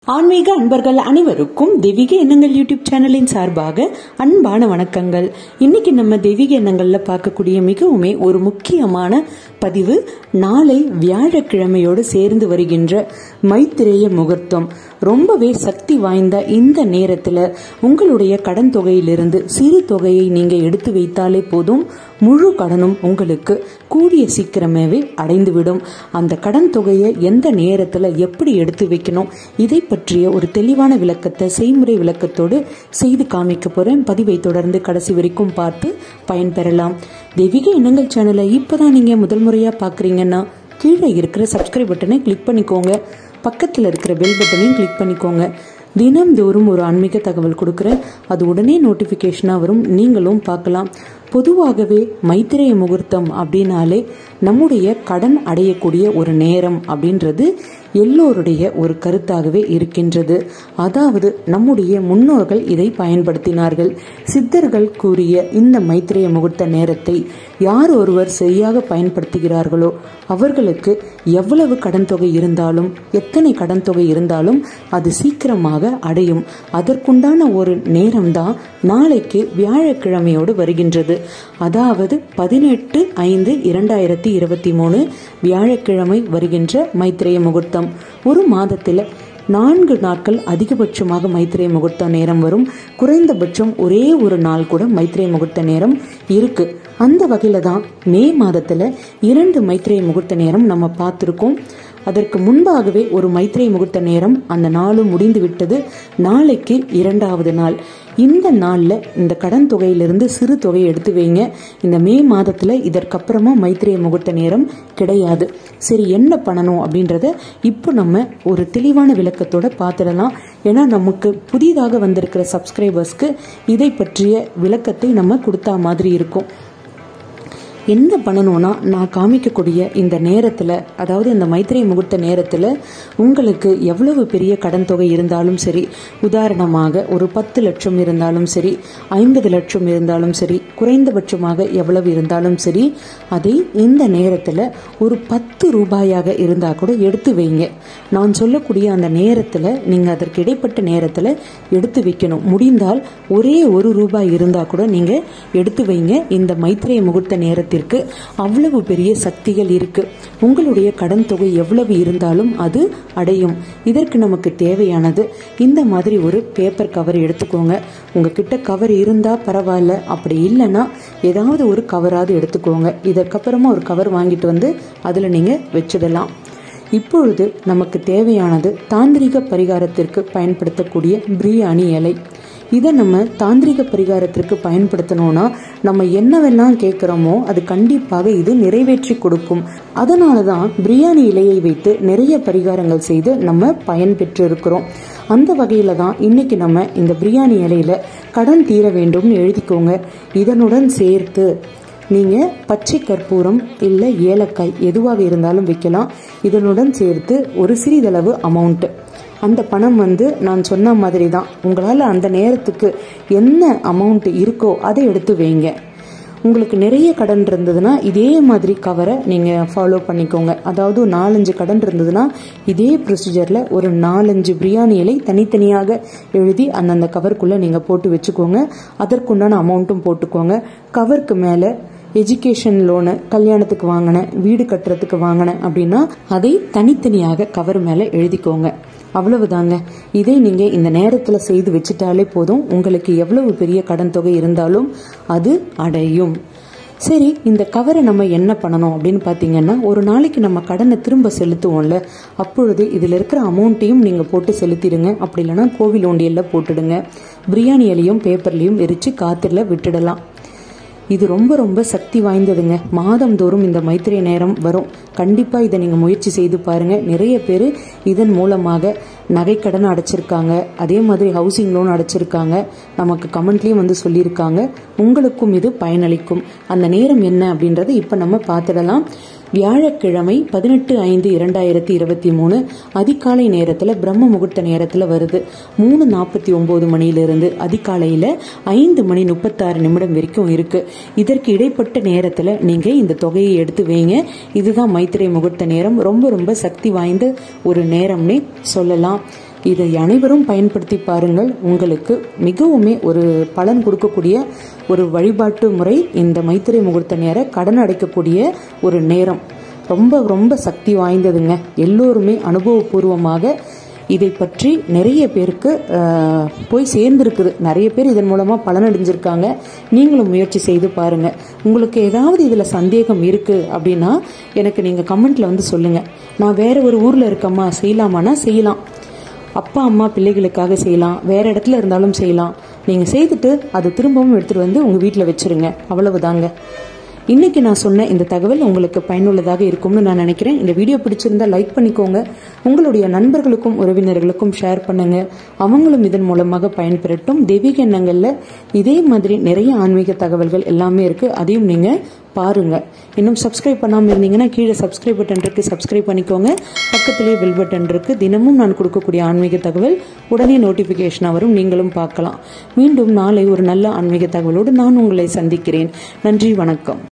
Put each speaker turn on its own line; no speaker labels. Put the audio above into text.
ஆன்மீக அன்பர்கள் அனைவருக்கும் தெய்வீக எண்ணங்கள் யூடியூப் சேனலின் சார்பாக அன்பான வணக்கங்கள் இன்னைக்கு நம்ம தெய்வீக எண்ணங்கள்ல பார்க்கக்கூடிய மிகவுமே ஒரு முக்கியமான பதிவு நாளை வியாழக்கிழமையோடு சேர்ந்து வருகின்ற மைத்திரேய முகூர்த்தம் ரொம்பவே சக்தி வாய்ந்த இந்த நேரத்துல உங்களுடைய கடன் தொகையிலிருந்து சிறு தொகையை நீங்க எடுத்து வைத்தாலே போதும் முழு கடனும் உங்களுக்கு கூடிய சீக்கிரமாவே அடைந்துவிடும் அந்த கடன் தொகையை எந்த நேரத்துல எப்படி எடுத்து வைக்கணும் இதை பற்றிய ஒரு தெளிவான விளக்கத்தை செய்முறை விளக்கத்தோடு செய்து காமிக்க போறேன் பதிவை தொடர்ந்து கடைசி வரைக்கும் பார்த்து பயன்பெறலாம் தெய்வீக எண்ணங்கள் சேனலை இப்பதான் நீங்க முதல் முறையா பாக்குறீங்கன்னா கீழே இருக்கிற சப்ஸ்கிரைப் பட்டனை கிளிக் பண்ணிக்கோங்க பக்கத்தில் இருக்கிற பெல் பட்டனையும் கிளிக் பண்ணிக்கோங்க தினம்தோறும் ஒரு ஆன்மீக தகவல் கொடுக்குறேன் அது உடனே நோட்டிஃபிகேஷனாக வரும் நீங்களும் பார்க்கலாம் பொதுவாகவே மைத்திரேய முகூர்த்தம் அப்படின்னாலே நம்முடைய கடன் அடையக்கூடிய ஒரு நேரம் அப்படின்றது எல்லோருடைய ஒரு கருத்தாகவே இருக்கின்றது அதாவது நம்முடைய முன்னோர்கள் இதை பயன்படுத்தினார்கள் சித்தர்கள் கூறிய இந்த மைத்திரேய முகூர்த்த நேரத்தை யார் ஒருவர் சரியாக பயன்படுத்துகிறார்களோ அவர்களுக்கு எவ்வளவு கடன் தொகை இருந்தாலும் எத்தனை கடன் தொகை இருந்தாலும் அது சீக்கிரமாக அடையும் அதற்குண்டான ஒரு நேரம்தான் நாளைக்கு வியாழக்கிழமையோடு வருகின்றது அதாவது பதினெட்டு ஐந்து இரண்டாயிரத்தி இருபத்தி மூணு வியாழக்கிழமை வருகின்ற மைத்திரேய முகூர்த்தம் ஒரு மாதத்தில் நான்கு நாட்கள் அதிகபட்சமாக மைத்திரை முகூர்த்த நேரம் வரும் குறைந்தபட்சம் ஒரே ஒரு நாள் கூட மைத்திரை முகூர்த்த நேரம் இருக்கு அந்த வகையில தான் மே மாதத்துல இரண்டு மைத்திரை முகூர்த்த நேரம் நம்ம பார்த்துருக்கோம் அதற்கு முன்பாகவே ஒரு மைத்திரை முகூர்த்த நேரம் அந்த நாளும் முடிந்து விட்டது நாளைக்கு இரண்டாவது நாள் இந்த நாளில் இந்த கடன் தொகையிலிருந்து சிறு தொகையை எடுத்து வைங்க இந்த மே மாதத்தில் இதற்கப்புறமா மைத்திரிய முகூர்த்த நேரம் கிடையாது சரி என்ன பண்ணணும் அப்படின்றத இப்போ நம்ம ஒரு தெளிவான விளக்கத்தோட பார்த்துடலாம் ஏன்னா நமக்கு புதிதாக வந்திருக்கிற சப்ஸ்கிரைபர்ஸ்க்கு இதை பற்றிய விளக்கத்தை நம்ம கொடுத்தா மாதிரி இருக்கும் என்ன பண்ணணும்னா நான் காமிக்கக்கூடிய இந்த நேரத்தில் அதாவது இந்த மைத்திரை முகூர்த்த நேரத்தில் உங்களுக்கு எவ்வளவு பெரிய கடன் தொகை இருந்தாலும் சரி உதாரணமாக ஒரு பத்து லட்சம் இருந்தாலும் சரி ஐம்பது லட்சம் இருந்தாலும் சரி குறைந்தபட்சமாக எவ்வளவு இருந்தாலும் சரி அதை இந்த நேரத்தில் ஒரு பத்து ரூபாயாக இருந்தால் கூட எடுத்து வைங்க நான் சொல்லக்கூடிய அந்த நேரத்தில் நீங்கள் அதற்கு இடைப்பட்ட நேரத்தில் எடுத்து வைக்கணும் முடிந்தால் ஒரே ஒரு ரூபாய் இருந்தால் கூட நீங்கள் எடுத்து வைங்க இந்த மைத்திரை முகூர்த்த நேரத்தில் நேரத்திற்கு அவ்வளவு பெரிய சக்திகள் இருக்கு உங்களுடைய கடன் தொகை எவ்வளவு இருந்தாலும் அது அடையும் இதற்கு நமக்கு தேவையானது இந்த மாதிரி ஒரு பேப்பர் கவர் எடுத்துக்கோங்க உங்ககிட்ட கவர் இருந்தா பரவாயில்ல அப்படி இல்லைன்னா ஏதாவது ஒரு கவராவது எடுத்துக்கோங்க இதற்கப்புறமா ஒரு கவர் வாங்கிட்டு வந்து அதில் நீங்கள் வச்சிடலாம் இப்பொழுது நமக்கு தேவையானது தாந்திரிக பரிகாரத்திற்கு பயன்படுத்தக்கூடிய பிரியாணி இலை இதை நம்ம தாந்திரிக பரிகாரத்திற்கு பயன்படுத்தணும்னா நம்ம என்னவெல்லாம் கேட்குறோமோ அது கண்டிப்பாக இது நிறைவேற்றி கொடுக்கும் அதனால தான் பிரியாணி இலையை வைத்து நிறைய பரிகாரங்கள் செய்து நம்ம பயன் பெற்று இருக்கிறோம் அந்த வகையில தான் இன்னைக்கு நம்ம இந்த பிரியாணி இலையில கடன் தீர வேண்டும்னு எழுதிக்கோங்க இதனுடன் சேர்த்து நீங்கள் பச்சை கற்பூரம் இல்லை ஏலக்காய் எதுவாக இருந்தாலும் வைக்கலாம் இதனுடன் சேர்த்து ஒரு சிறிதளவு அமௌண்ட்டு அந்த பணம் வந்து நான் சொன்ன மாதிரி தான் உங்களால் அந்த நேரத்துக்கு என்ன அமௌண்ட் இருக்கோ அதை எடுத்து வைங்க உங்களுக்கு நிறைய கடன் இருந்ததுன்னா இதே மாதிரி கவரை நீங்கள் ஃபாலோ பண்ணிக்கோங்க அதாவது நாலஞ்சு கடன் இருந்ததுன்னா இதே ப்ரொசீஜரில் ஒரு நாலஞ்சு பிரியாணி இலை தனித்தனியாக எழுதி அந்தந்த கவருக்குள்ளே நீங்கள் போட்டு வச்சுக்கோங்க அதற்குண்டான அமௌண்ட்டும் போட்டுக்கோங்க கவருக்கு மேலே எஜுகேஷன் லோனு கல்யாணத்துக்கு வாங்கினேன் வீடு கட்டுறதுக்கு வாங்கினேன் அப்படின்னா அதை தனித்தனியாக கவர் மேலே எழுதிக்கோங்க அவ்வளவுதாங்க இதை நீங்கள் இந்த நேரத்தில் செய்து வச்சுட்டாலே போதும் உங்களுக்கு எவ்வளவு பெரிய கடன் தொகை இருந்தாலும் அது அடையும் சரி இந்த கவரை நம்ம என்ன பண்ணணும் அப்படின்னு பார்த்தீங்கன்னா ஒரு நாளைக்கு நம்ம கடனை திரும்ப செலுத்துவோம்ல அப்பொழுது இதில் இருக்கிற அமௌண்ட்டையும் நீங்கள் போட்டு செலுத்திடுங்க அப்படி இல்லைன்னா கோவில் ஒண்டியலில் போட்டுடுங்க பிரியாணி இலையும் பேப்பர்லையும் எரித்து காற்றுல விட்டுடலாம் இது ரொம்ப ரொம்ப சக்தி வாய்ந்ததுங்க மாதந்தோறும் இந்த மைத்திரை நேரம் வரும் கண்டிப்பாக இதை நீங்கள் முயற்சி செய்து பாருங்கள் நிறைய பேர் இதன் மூலமாக நகைக்கடன் அடைச்சிருக்காங்க அதே மாதிரி ஹவுசிங் லோன் அடைச்சிருக்காங்க நமக்கு கமெண்ட்லேயும் வந்து சொல்லியிருக்காங்க உங்களுக்கும் இது பயனளிக்கும் அந்த நேரம் என்ன அப்படின்றத இப்போ நம்ம பார்த்துடலாம் வியாழக்கிழமை பதினெட்டு ஐந்து இரண்டாயிரத்தி இருபத்தி மூணு அதிகாலை நேரத்தில் பிரம்ம முகூர்த்த நேரத்தில் வருது மூணு நாற்பத்தி ஒம்பது மணியிலிருந்து அதிகாலையில் ஐந்து மணி முப்பத்தாறு நிமிடம் வரைக்கும் இருக்கு இதற்கு இடைப்பட்ட நேரத்தில் நீங்கள் இந்த தொகையை எடுத்து வைங்க இதுதான் மைத்திரை முகூர்த்த நேரம் ரொம்ப ரொம்ப சக்தி வாய்ந்த ஒரு நேரம்னே சொல்லலாம் இதை அனைவரும் பயன்படுத்தி பாருங்கள் உங்களுக்கு மிகவுமே ஒரு பலன் கொடுக்கக்கூடிய ஒரு வழிபாட்டு முறை இந்த மைத்திரை முகூர்த்த நேர கடன் அடைக்கக்கூடிய ஒரு நேரம் ரொம்ப ரொம்ப சக்தி வாய்ந்ததுங்க எல்லோருமே அனுபவபூர்வமாக இதை பற்றி நிறைய பேருக்கு அஹ், போய் சேர்ந்துருக்குது நிறைய பேர் இதன் மூலமாக பலனடைஞ்சிருக்காங்க நீங்களும் முயற்சி செய்து பாருங்க உங்களுக்கு ஏதாவது இதில் சந்தேகம் இருக்கு அப்படின்னா எனக்கு நீங்கள் கமெண்ட்ல வந்து சொல்லுங்க நான் வேற ஒரு ஊரில் இருக்கம்மா செய்யலாமான்னா செய்யலாம் அப்பா அம்மா பிள்ளைகளுக்காக செய்யலாம் வேற இடத்துல இருந்தாலும் செய்யலாம் நீங்கள் செய்துட்டு அதை திரும்பவும் எடுத்துட்டு வந்து உங்கள் வீட்டில் வச்சிருங்க அவ்வளவுதாங்க இன்னைக்கு நான் சொன்ன இந்த தகவல் உங்களுக்கு பயனுள்ளதாக இருக்கும்னு நான் நினைக்கிறேன் இந்த வீடியோ பிடிச்சிருந்தா லைக் பண்ணிக்கோங்க உங்களுடைய நண்பர்களுக்கும் உறவினர்களுக்கும் ஷேர் பண்ணுங்க அவங்களும் இதன் மூலமாக பயன்பெறட்டும் தெய்வீக எண்ணங்கள்ல இதே மாதிரி நிறைய ஆன்மீக தகவல்கள் எல்லாமே இருக்கு அதையும் நீங்க பாருங்க இன்னும் சப்ஸ்கிரைப் பண்ணாமல் இருந்தீங்கன்னா கீழே சப்ஸ்கிரைப் பட்டன் இருக்கு சப்ஸ்கிரைப் பண்ணிக்கோங்க பக்கத்திலேயே பெல் பட்டன் இருக்கு தினமும் நான் கொடுக்கக்கூடிய ஆன்மீக தகவல் உடனே நோட்டிஃபிகேஷனாக வரும் நீங்களும் பார்க்கலாம் மீண்டும் நாளை ஒரு நல்ல ஆன்மீக தகவலோடு நான் உங்களை சந்திக்கிறேன் நன்றி வணக்கம்